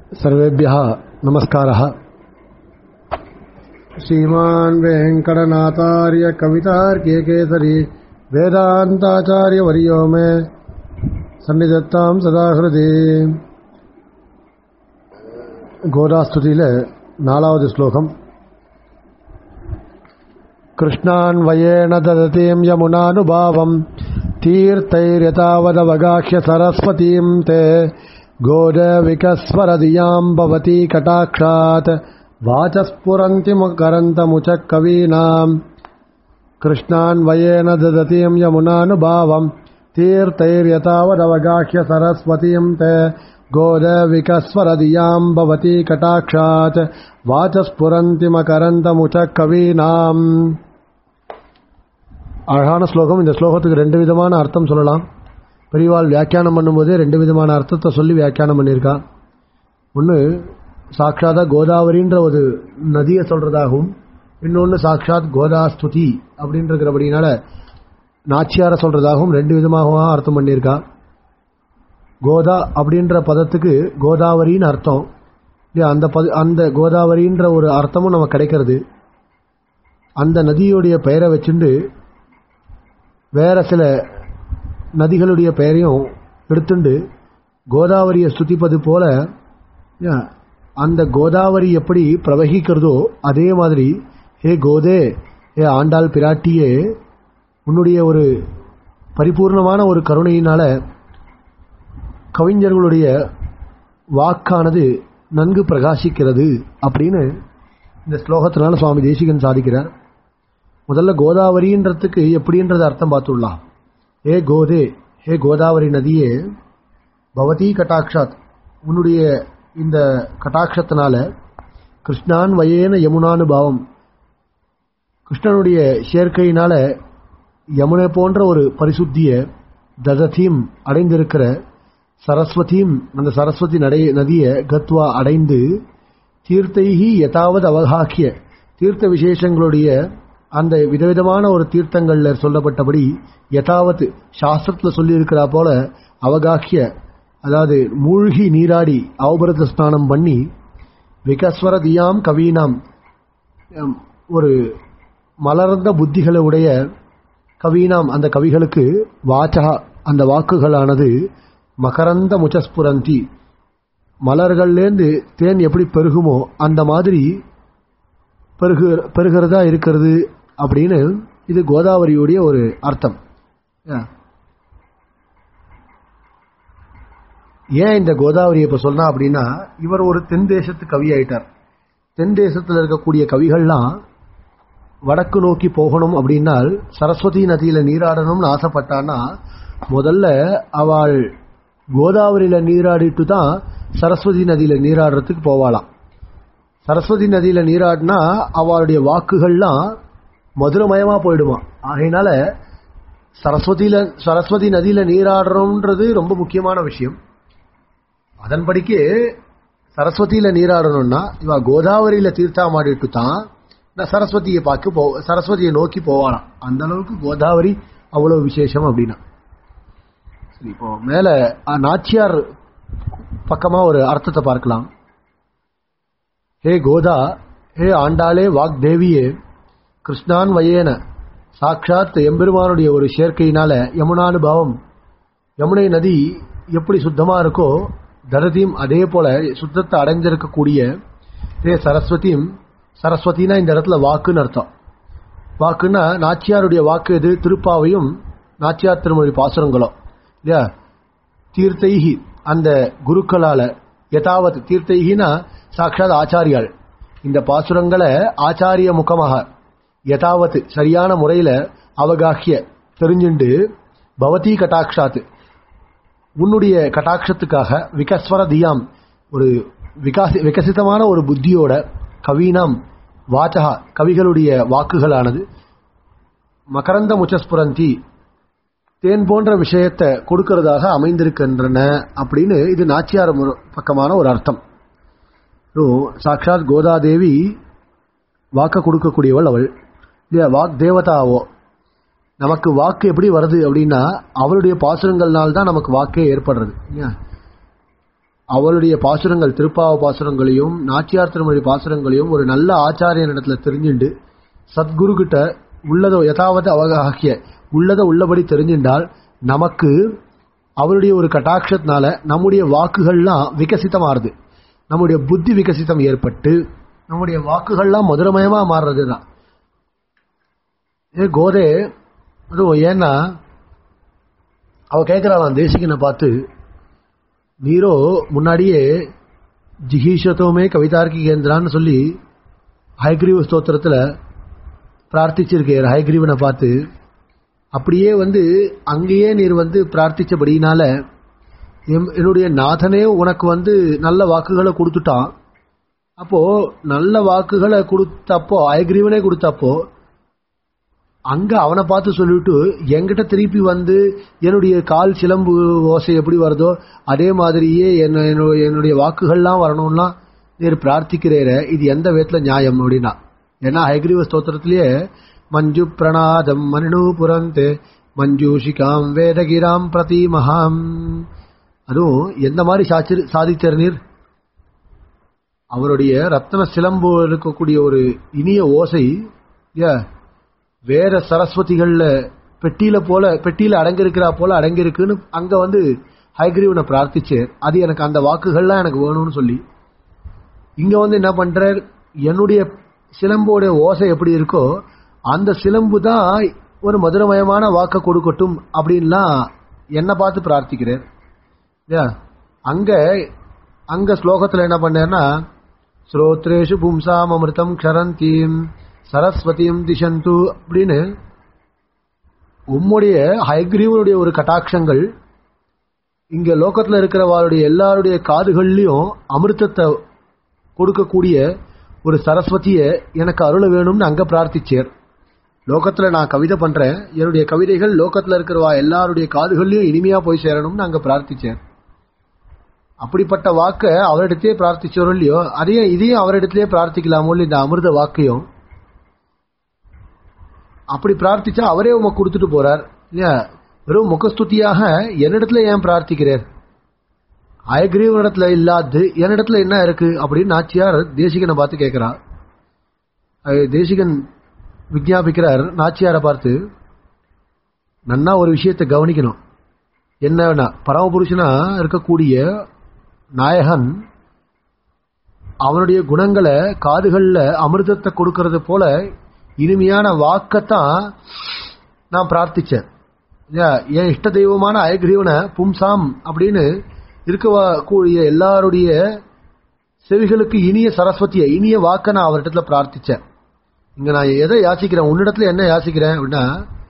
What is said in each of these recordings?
सर्वेभ्यः नमस्कारः श्रीमान् वेङ्कटनाथार्य कवितार्क्यकेसरी वेदान्ताचार्यवर्यो मे सन्निधत्तां सदा हृदि கோதாஸ்துதியில் நாலாவது ஸ்லோகம் कृष्णान्वयेन ददतीं यमुनानुभावं तीर्थैर्यतावदवगाह्य सरस्वतीं ते गोदविकस्वरधियां भवती कटाक्षात् वाचस्फुरन्ति मुकरन्तमुचः कवीनाम् कृष्णान्वयेन ददतीं यमुनानुभावं तीर्थैर्यतावदवगाह्य सरस्वतीं ते गोदविकस्वरधियां भवती कटाक्षात् वाचस्फुरन्ति मकरन्तमुचः कवीनाम् அழகான ஸ்லோகம் இந்த ஸ்லோகத்துக்கு ரெண்டு விதமான அர்த்தம் சொல்லலாம் பெரியவாள் வியாக்கியானம் பண்ணும்போதே ரெண்டு விதமான அர்த்தத்தை சொல்லி வியாக்கியானம் பண்ணியிருக்கா ஒன்று சாட்சாதா கோதாவரின்ற ஒரு நதியை சொல்றதாகவும் இன்னொன்று சாட்சாத் கோதாஸ்துதி அப்படின்றபடினால நாச்சியார சொல்றதாகவும் ரெண்டு விதமாகவும் அர்த்தம் பண்ணியிருக்கா கோதா அப்படின்ற பதத்துக்கு கோதாவரின்னு அர்த்தம் இல்லையா அந்த பத அந்த கோதாவரின்ற ஒரு அர்த்தமும் நமக்கு கிடைக்கிறது அந்த நதியுடைய பெயரை வச்சுண்டு வேற சில நதிகளுடைய பெயரையும் எடுத்துண்டு கோதாவரியை ஸ்துதிப்பது போல அந்த கோதாவரி எப்படி பிரவகிக்கிறதோ அதே மாதிரி ஹே கோதே ஹே ஆண்டாள் பிராட்டியே உன்னுடைய ஒரு பரிபூர்ணமான ஒரு கருணையினால கவிஞர்களுடைய வாக்கானது நன்கு பிரகாசிக்கிறது அப்படின்னு இந்த ஸ்லோகத்தினால சுவாமி தேசிகன் சாதிக்கிறார் முதல்ல கோதாவரின்றதுக்கு எப்படின்றது அர்த்தம் பார்த்துடலாம் ஏ கோதே ஹே கோதாவரி நதியே பவதி கட்டாட்சாத் உன்னுடைய இந்த கட்டாட்சத்தினால கிருஷ்ணான் வயேன யமுனானு பாவம் கிருஷ்ணனுடைய சேர்க்கையினால யமுனை போன்ற ஒரு பரிசுத்திய தததீம் அடைந்திருக்கிற சரஸ்வதியும் அந்த சரஸ்வதி நடை நதியை கத்வா அடைந்து தீர்த்தைகி யதாவது அவகாக்கிய தீர்த்த விசேஷங்களுடைய அந்த விதவிதமான ஒரு தீர்த்தங்கள்ல சொல்லப்பட்டபடி யதாவத் சாஸ்திரத்துல சொல்லி இருக்கிறா போல அவகாக்கிய அதாவது மூழ்கி நீராடி அவபரத ஸ்நானம் பண்ணி விகஸ்வர தியாம் கவீனாம் ஒரு மலர்ந்த புத்திகளை உடைய கவீனாம் அந்த கவிகளுக்கு வாச்சகா அந்த வாக்குகளானது மகரந்த முச்சஸ்புரந்தி மலர்கள்லேருந்து தேன் எப்படி பெருகுமோ அந்த மாதிரி பெருகு பெருகிறதா இருக்கிறது அப்படின்னு இது கோதாவரியுடைய ஒரு அர்த்தம் ஏன் இந்த கோதாவரி இப்ப சொன்னா அப்படின்னா இவர் ஒரு தென் தேசத்து கவி ஆயிட்டார் தென் தேசத்தில் இருக்கக்கூடிய கவிகள்லாம் வடக்கு நோக்கி போகணும் அப்படின்னால் சரஸ்வதி நதியில நீராடணும்னு ஆசைப்பட்டான்னா முதல்ல அவள் கோதாவரியில நீராடிட்டு தான் சரஸ்வதி நதியில நீராடுறதுக்கு போவாளாம் சரஸ்வதி நதியில நீராடினா அவளுடைய வாக்குகள்லாம் மதுரமயமா போயிடுமா ஆகையினால சரஸ்வதியில சரஸ்வதி நதியில நீராடுறோம்ன்றது ரொம்ப முக்கியமான விஷயம் அதன்படிக்கு சரஸ்வதியில நீராடணும்னா இவ கோதாவரியில தீர்த்தாமாடிட்டு தான் சரஸ்வதியை பார்க்க போ சரஸ்வதியை நோக்கி போவாளாம் அந்த அளவுக்கு கோதாவரி அவ்வளவு விசேஷம் அப்படின்னா சரி இப்போ மேல நாச்சியார் பக்கமா ஒரு அர்த்தத்தை பார்க்கலாம் ஹே கோதா ஹே ஆண்டாளே வாக்தேவியே கிருஷ்ணான் வயேன சாட்சாத் எம்பெருமானுடைய ஒரு சேர்க்கையினால யமுனானுபாவம் யமுனை நதி எப்படி சுத்தமா இருக்கோ தரதியும் அதே போல சுத்தத்தை அடைஞ்சிருக்கக்கூடிய ஹே சரஸ்வதியும் சரஸ்வதினா இந்த இடத்துல வாக்குன்னு அர்த்தம் வாக்குன்னா நாச்சியாருடைய வாக்கு எது திருப்பாவையும் நாச்சியார் திருமொழி பாசுரங்களும் இல்லையா தீர்த்தைகி அந்த குருக்களால யதாவத் தீர்த்தைகினா சாட்சாத் ஆச்சாரியால் இந்த பாசுரங்களை ஆச்சாரிய முகமாக யதாவத் சரியான முறையில அவகாகிய தெரிஞ்சுண்டு பவதி கட்டாட்சாத் உன்னுடைய கட்டாட்சத்துக்காக விகஸ்வர தியாம் ஒரு விகாசி விகசிதமான ஒரு புத்தியோட கவீனாம் வாச்சகா கவிகளுடைய வாக்குகளானது மகரந்த முச்சஸ்புரந்தி தேன் போன்ற விஷயத்தை கொடுக்கிறதாக அமைந்திருக்கின்றன அப்படின்னு இது நாச்சியார் பக்கமான ஒரு அர்த்தம் சாட்சாத் கோதாதேவி வாக்க கொடுக்கக்கூடியவள் அவள் இல்லையா வாக் தேவதாவோ நமக்கு வாக்கு எப்படி வருது அப்படின்னா அவளுடைய பாசுரங்கள்னால தான் நமக்கு வாக்கே ஏற்படுறது இல்லையா அவளுடைய பாசுரங்கள் திருப்பாவ பாசுரங்களையும் நாச்சியார் திருமொழி பாசுரங்களையும் ஒரு நல்ல ஆச்சாரியனிடத்துல தெரிஞ்சுண்டு சத்குரு கிட்ட உள்ளதோ யதாவது அவகாகிய உள்ளதை உள்ளபடி தெரிஞ்சின்றால் நமக்கு அவருடைய ஒரு கட்டாட்சத்தினால நம்முடைய வாக்குகள்லாம் விகசிதமாறுது நம்முடைய புத்தி விகசிதம் ஏற்பட்டு நம்முடைய வாக்குகள்லாம் மதுரமயமா மாறுறது தான் ஏ கோதே அதுவும் ஏன்னா அவ கேட்கிறாளாம் தேசிகனை பார்த்து நீரோ முன்னாடியே ஜிஹீஷத்தோமே கவிதார்க்கி கேந்திரான்னு சொல்லி ஹைகிரீவ ஸ்தோத்திரத்துல பிரார்த்திச்சிருக்கேர் ஹைகிரீவனை பார்த்து அப்படியே வந்து அங்கேயே நீர் வந்து பிரார்த்திச்சபடினால எம்- என்னுடைய நாதனே உனக்கு வந்து நல்ல வாக்குகளை கொடுத்துட்டான் அப்போ நல்ல வாக்குகளை கொடுத்தப்போ அயக்ரீவனே கொடுத்தப்போ அங்க அவனை பார்த்து சொல்லிவிட்டு என்கிட்ட திருப்பி வந்து என்னுடைய கால் சிலம்பு ஓசை எப்படி வருதோ அதே மாதிரியே என்ன என்னுடைய- என்னுடைய வாக்குகள்லாம் வரணும்லாம் நீர் பிரார்த்திக்கிறேர இது எந்த விதத்துல நியாயம் அப்படின்னா ஏன்னா ஹைகிரீவ ஸ்தோத்திரத்திலேயே மஞ்சு பிரணாதம் மனு புரந்தே மஞ்சூஷிகாம் வேதகிராம் பிரதிமகாம் அதுவும் எந்த மாதிரி சாச்சி சாதிச்சார் நீர் அவருடைய ரத்ன சிலம்பு இருக்கக்கூடிய ஒரு இனிய ஓசை ஏ, வேற சரஸ்வதிகள்ல பெட்டியில போல பெட்டியில அடங்கியிருக்கிறா போல அடங்கியிருக்குன்னு அங்க வந்து ஹைகிரீவனை பிரார்த்திச்சேர் அது எனக்கு அந்த வாக்குகள்லாம் எனக்கு வேணும்னு சொல்லி இங்க வந்து என்ன பண்றார் என்னுடைய சிலம்போட ஓசை எப்படி இருக்கோ அந்த சிலம்பு தான் ஒரு மதுரமயமான வாக்க கொடுக்கட்டும் அப்படின்லாம் என்ன பார்த்து பிரார்த்திக்கிறார் இல்லையா? அங்க அங்க ஸ்லோகத்துல என்ன பண்ணேன்னா ஸ்ரோத்ரேஷு பும்சாம் அமிர்தம் க்ஷரந்தீம் சரஸ்வதியும் திசந்து அப்படின்னு உம்முடைய ஹைகிரீவனுடைய ஒரு கட்டாட்சங்கள் இங்க லோகத்துல இருக்கிறவாளுடைய எல்லாருடைய காதுகள்லயும் அமிர்தத்தை கொடுக்கக்கூடிய ஒரு சரஸ்வதிய எனக்கு அருள வேணும்னு அங்க பிரார்த்திச்சேர் லோகத்துல நான் கவிதை பண்றேன் என்னுடைய கவிதைகள் லோகத்துல இருக்கிறவா எல்லாருடைய காதுகள்லயும் இனிமையா போய் சேரணும்னு அங்க பிரார்த்திச்சேன் அப்படிப்பட்ட வாக்க அவரிடத்திலே பிரார்த்திச்சோரோ இல்லையோ அதையும் இதையும் அவரிடத்திலே பிரார்த்திக்கலாமோ இல்ல இந்த அமிர்த வாக்கையும் அப்படி பிரார்த்திச்சா அவரே உமக்கு கொடுத்துட்டு போறார் இல்லையா வெறும் முகஸ்துதியாக என்னிடத்துல ஏன் பிரார்த்திக்கிறார் அயக்ரீவனிடத்துல இல்லாது என்னிடத்துல என்ன இருக்கு அப்படின்னு நாச்சியார் தேசிகனை பார்த்து கேட்கிறா அது தேசிகன் விஞ்ஞாபிக்கிறார் நாச்சியாரை பார்த்து நன்னா ஒரு விஷயத்தை கவனிக்கணும் என்னன்னா பரமபுருஷனா இருக்கக்கூடிய நாயகன் அவனுடைய குணங்களை காதுகள்ல அமிர்தத்தை கொடுக்கறது போல இனிமையான வாக்கத்தான் நான் பிரார்த்திச்சேன் இல்லையா? என் இஷ்ட தெய்வமான அயக்ரீவனை பும்சாம் அப்படின்னு இருக்கக்கூடிய எல்லாருடைய செவிகளுக்கு இனிய சரஸ்வதியை இனிய வாக்க நான் அவர்கிட்ட பிரார்த்திச்சேன் இங்க நான் எதை யாசிக்கிறேன் உன்னிடத்துல என்ன யாசிக்கிறேன் அப்படின்னா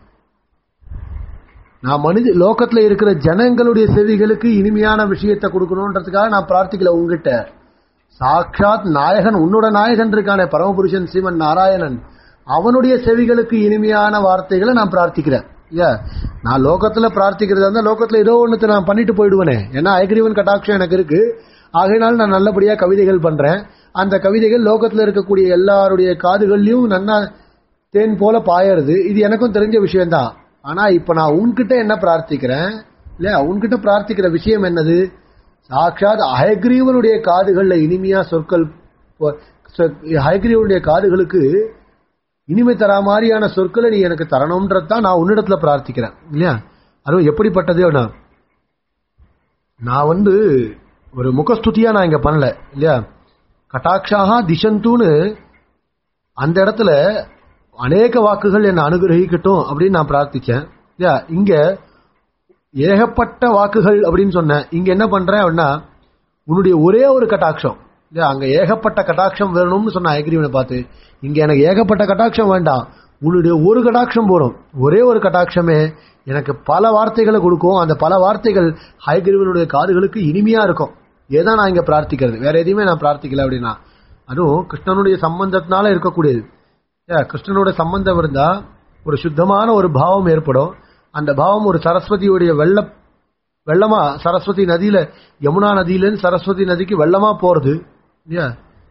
நான் மனித லோகத்துல இருக்கிற ஜனங்களுடைய செவிகளுக்கு இனிமையான விஷயத்தை கொடுக்கணுன்றதுக்காக நான் பிரார்த்திக்கல உங்ககிட்ட சாட்சாத் நாயகன் உன்னோட நாயகன் இருக்கானே பரமபுருஷன் சிவன் நாராயணன் அவனுடைய செவிகளுக்கு இனிமையான வார்த்தைகளை நான் பிரார்த்திக்கிறேன் இல்லையா நான் லோகத்துல பிரார்த்திக்கிறதா இருந்தா லோகத்துல ஏதோ ஒண்ணுத்தை நான் பண்ணிட்டு போயிடுவேனே ஏன்னா ஐகிரீவன் கட்டாட்சம் எனக்கு இருக்கு ஆகையினால் நான் நல்லபடியா கவிதைகள் பண்றேன் அந்த கவிதைகள் லோகத்துல இருக்கக்கூடிய எல்லாருடைய காதுகள்லயும் நன்னா தேன் போல பாயறது இது எனக்கும் தெரிஞ்ச விஷயம்தான் ஆனா இப்ப நான் உன்கிட்ட என்ன பிரார்த்திக்கிறேன் இல்ல உன்கிட்ட பிரார்த்திக்கிற விஷயம் என்னது சாட்சாத் ஹயக்ரீவனுடைய காதுகள்ல இனிமையா சொற்கள் போ- சொ- ஹயக்ரீவனுடைய காதுகளுக்கு இனிமை தரா மாதிரியான சொற்களை நீ எனக்கு தரணும்ன்றதான் நான் உன்னிடத்துல பிரார்த்திக்கிறேன் இல்லையா அதுவும் எப்படிப்பட்டது அப்படின்னா நான் வந்து ஒரு முகஸ்துதியா நான் இங்க பண்ணல இல்லையா கட்டாட்சாக திசந்துன்னு அந்த இடத்துல அநேக வாக்குகள் என்னை அனுகிரகிக்கட்டும் அப்படின்னு நான் பிரார்த்திச்சேன் இல்லையா இங்க ஏகப்பட்ட வாக்குகள் அப்படின்னு சொன்னேன் இங்க என்ன பண்றேன் அப்படின்னா உன்னுடைய ஒரே ஒரு கட்டாட்சம் இல்லையா அங்க ஏகப்பட்ட கட்டாட்சம் வேணும்னு சொன்ன ஐகிரீவனை பார்த்து இங்க எனக்கு ஏகப்பட்ட கட்டாட்சம் வேண்டாம் உன்னுடைய ஒரு கட்டாட்சம் போறோம் ஒரே ஒரு கட்டாட்சமே எனக்கு பல வார்த்தைகளை கொடுக்கும் அந்த பல வார்த்தைகள் ஹைகிரீவனுடைய காதுகளுக்கு இனிமையா இருக்கும் ஏதான் நான் இங்க பிரார்த்திக்கிறது வேற எதையுமே நான் பிரார்த்திக்கல அப்படின்னா அதுவும் கிருஷ்ணனுடைய சம்பந்தத்தினால இருக்கக்கூடியது ஏ, கிருஷ்ணனோட சம்பந்தம் இருந்தா ஒரு சுத்தமான ஒரு பாவம் ஏற்படும் அந்த பாவம் ஒரு சரஸ்வதியுடைய வெள்ள வெள்ளமா சரஸ்வதி நதியில யமுனா நதியிலேருந்து சரஸ்வதி நதிக்கு வெள்ளமா போறது இல்லையா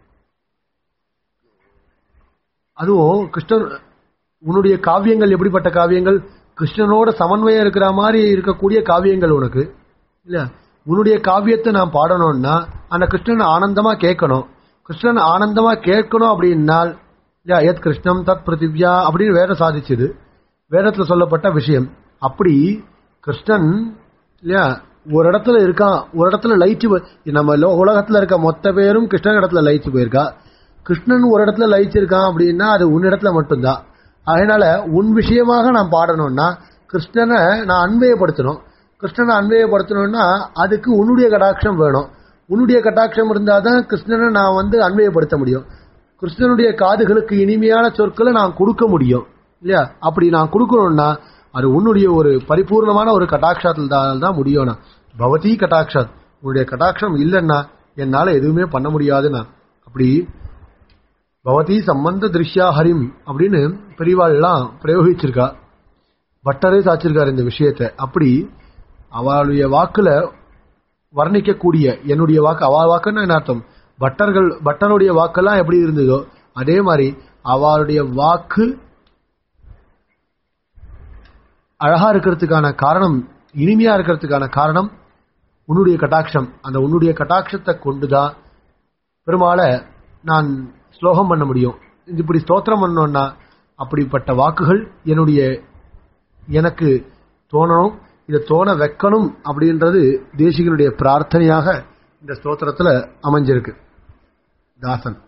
அதுவும் கிருஷ்ணன் உன்னுடைய காவியங்கள் எப்படிப்பட்ட காவியங்கள் கிருஷ்ணனோட சமன்வயம் இருக்கிற மாதிரி இருக்கக்கூடிய காவியங்கள் உனக்கு இல்ல உன்னுடைய காவியத்தை நான் பாடணும்னா அந்த கிருஷ்ணன் ஆனந்தமா கேட்கணும் கிருஷ்ணன் ஆனந்தமா கேட்கணும் அப்படின்னால் இல்லையா எத் கிருஷ்ணம் தத் பிருத்திவ்யா அப்படின்னு வேதம் சாதிச்சது வேதத்துல சொல்லப்பட்ட விஷயம் அப்படி கிருஷ்ணன் இல்லையா ஒரு இடத்துல இருக்கான் ஒரு இடத்துல லயிச்சு நம்ம லோ- உலகத்துல இருக்க மொத்த பேரும் கிருஷ்ணன் இடத்துல லயிச்சு போயிருக்கா கிருஷ்ணன் ஒரு இடத்துல லயிச்சிருக்கான் அப்படின்னா அது உன் இடத்துல மட்டும்தான் அதனால உன் விஷயமாக நான் பாடணும்னா கிருஷ்ணனை நான் அன்வயப்படுத்தணும் கிருஷ்ணனை அன்வயப்படுத்தணும்னா அதுக்கு உன்னுடைய கடாட்சம் வேணும் உன்னுடைய கட்டாட்சம் இருந்தால் தான் கிருஷ்ணனை நான் வந்து அன்வயப்படுத்த முடியும் கிருஷ்ணனுடைய காதுகளுக்கு இனிமையான சொற்களை நான் கொடுக்க முடியும் இல்லையா அப்படி நான் கொடுக்கணும்னா அது உன்னுடைய ஒரு பரிபூர்ணமான ஒரு கட்டாட்சத்தில் தான் தான் முடியும்னா பவதி கட்டாட்சத் உன்னுடைய கட்டாட்சம் இல்லைன்னா என்னால எதுவுமே பண்ண முடியாதுன்னா அப்படி பவதி சம்பந்த திருஷ்யா ஹரிம் அப்படின்னு பெரியவாள்லாம் பிரயோகிச்சிருக்கா பட்டரே சாச்சிருக்காரு இந்த விஷயத்தை அப்படி அவளுடைய வாக்குல வர்ணிக்கக்கூடிய என்னுடைய வாக்கு அவ வாக்குன்னு என்ன அர்த்தம் பட்டர்கள் பட்டருடைய வாக்கெல்லாம் எப்படி இருந்ததோ அதே மாதிரி அவளுடைய வாக்கு அழகா இருக்கிறதுக்கான காரணம் இனிமையா இருக்கிறதுக்கான காரணம் உன்னுடைய கட்டாட்சம் அந்த உன்னுடைய கட்டாட்சத்தை கொண்டுதான் பெருமாளை நான் ஸ்லோகம் பண்ண முடியும் இப்படி ஸ்தோத்திரம் பண்ணோம்னா அப்படிப்பட்ட வாக்குகள் என்னுடைய எனக்கு தோணணும் இதை தோண வைக்கணும் அப்படின்றது தேசிகனுடைய பிரார்த்தனையாக இந்த ஸ்தோத்திரத்துல அமைஞ்சிருக்கு தாசன்